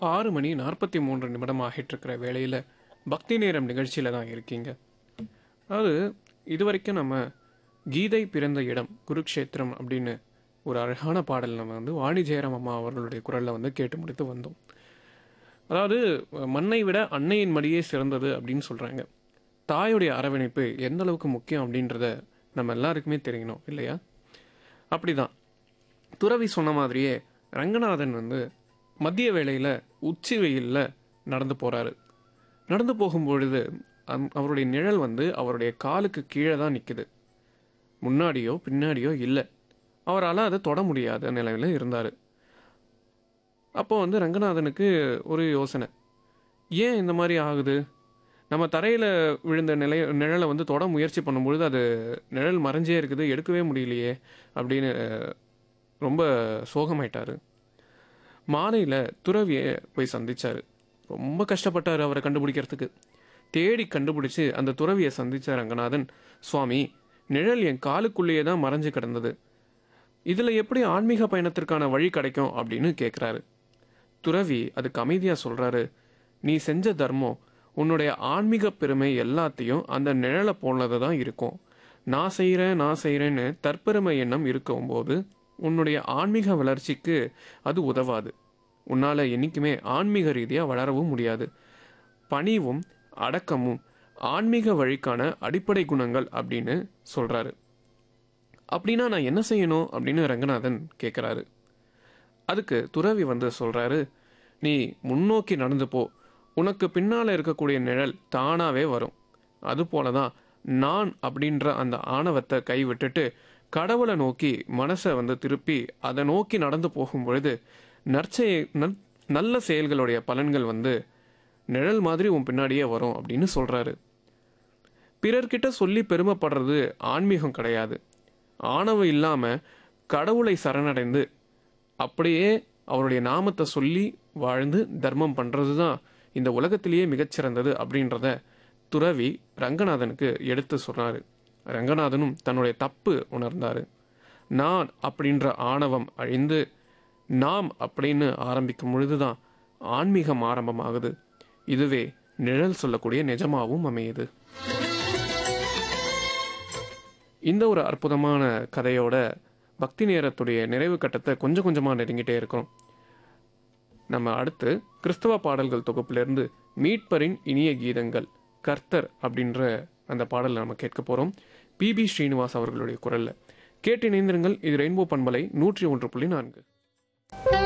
ஆறு மணி நாற்பத்தி மூன்று நிமிடம் ஆகிட்டுருக்கிற வேளையில் பக்தி நேரம் நிகழ்ச்சியில் தான் இருக்கீங்க அதாவது இது வரைக்கும் நம்ம கீதை பிறந்த இடம் குருக்ஷேத்திரம் அப்படின்னு ஒரு அழகான பாடல் நம்ம வந்து வாணி ஜெயராம் அம்மா அவர்களுடைய குரலில் வந்து கேட்டு முடித்து வந்தோம் அதாவது மண்ணை விட அன்னையின் மடியே சிறந்தது அப்படின்னு சொல்கிறாங்க தாயுடைய அரவணைப்பு எந்த அளவுக்கு முக்கியம் அப்படின்றத நம்ம எல்லாருக்குமே தெரியணும் இல்லையா அப்படிதான் துறவி சொன்ன மாதிரியே ரங்கநாதன் வந்து மதிய வேளையில் உச்சி வெயிலில் நடந்து போகிறாரு நடந்து போகும்பொழுது அந் அவருடைய நிழல் வந்து அவருடைய காலுக்கு கீழே தான் நிற்குது முன்னாடியோ பின்னாடியோ இல்லை அவரால் அதை தொட முடியாத நிலையில் இருந்தார் அப்போ வந்து ரங்கநாதனுக்கு ஒரு யோசனை ஏன் இந்த மாதிரி ஆகுது நம்ம தரையில் விழுந்த நிலை நிழலை வந்து தொட முயற்சி பண்ணும்பொழுது அது நிழல் மறைஞ்சே இருக்குது எடுக்கவே முடியலையே அப்படின்னு ரொம்ப சோகமாயிட்டாரு மாலையில் துறவியை போய் சந்திச்சாரு ரொம்ப கஷ்டப்பட்டார் அவரை கண்டுபிடிக்கிறதுக்கு தேடி கண்டுபிடிச்சு அந்த துறவியை சந்திச்ச ரங்கநாதன் சுவாமி நிழல் என் காலுக்குள்ளேயே தான் மறைஞ்சு கிடந்தது இதில் எப்படி ஆன்மீக பயணத்திற்கான வழி கிடைக்கும் அப்படின்னு கேட்குறாரு துறவி அதுக்கு அமைதியாக சொல்கிறாரு நீ செஞ்ச தர்மம் உன்னுடைய ஆன்மீக பெருமை எல்லாத்தையும் அந்த நிழலை போனது தான் இருக்கும் நான் செய்கிறேன் நான் செய்கிறேன்னு தற்பெருமை எண்ணம் இருக்கும்போது உன்னுடைய ஆன்மீக வளர்ச்சிக்கு அது உதவாது உன்னால் என்றைக்குமே ஆன்மீக ரீதியாக வளரவும் முடியாது பணிவும் அடக்கமும் ஆன்மீக வழிக்கான அடிப்படை குணங்கள் அப்படின்னு சொல்கிறாரு அப்படின்னா நான் என்ன செய்யணும் அப்படின்னு ரங்கநாதன் கேட்குறாரு அதுக்கு துறவி வந்து சொல்கிறாரு நீ முன்னோக்கி நடந்து போ உனக்கு பின்னால் இருக்கக்கூடிய நிழல் தானாகவே வரும் அதுபோல தான் நான் அப்படின்ற அந்த ஆணவத்தை கைவிட்டுட்டு கடவுளை நோக்கி மனசை வந்து திருப்பி அதை நோக்கி நடந்து போகும் பொழுது நற்செய நல் நல்ல செயல்களுடைய பலன்கள் வந்து நிழல் மாதிரி உன் பின்னாடியே வரும் அப்படின்னு சொல்கிறாரு பிறர்கிட்ட சொல்லி பெருமைப்படுறது ஆன்மீகம் கிடையாது ஆணவம் இல்லாமல் கடவுளை சரணடைந்து அப்படியே அவருடைய நாமத்தை சொல்லி வாழ்ந்து தர்மம் பண்ணுறது தான் இந்த உலகத்திலேயே மிகச்சிறந்தது அப்படின்றத துறவி ரங்கநாதனுக்கு எடுத்து சொன்னார் ரங்கநாதனும் தன்னுடைய தப்பு உணர்ந்தார் நான் அப்படின்ற ஆணவம் அழிந்து நாம் அப்படின்னு ஆரம்பிக்கும் பொழுதுதான் ஆன்மீகம் ஆரம்பமாகுது இதுவே நிழல் சொல்லக்கூடிய நிஜமாவும் அமையுது இந்த ஒரு அற்புதமான கதையோட பக்தி நேரத்துடைய நிறைவு கட்டத்தை கொஞ்சம் கொஞ்சமாக நெருங்கிட்டே இருக்கிறோம் நம்ம அடுத்து கிறிஸ்தவ பாடல்கள் தொகுப்பிலிருந்து மீட்பரின் இனிய கீதங்கள் கர்த்தர் அப்படின்ற அந்த பாடலை நம்ம கேட்க போகிறோம் பிபி ஸ்ரீனிவாஸ் அவர்களுடைய குரலில் கேட்டு இணைந்திருங்கள் இது ரெயின்போ பண்பலை நூற்றி ஒன்று புள்ளி நான்கு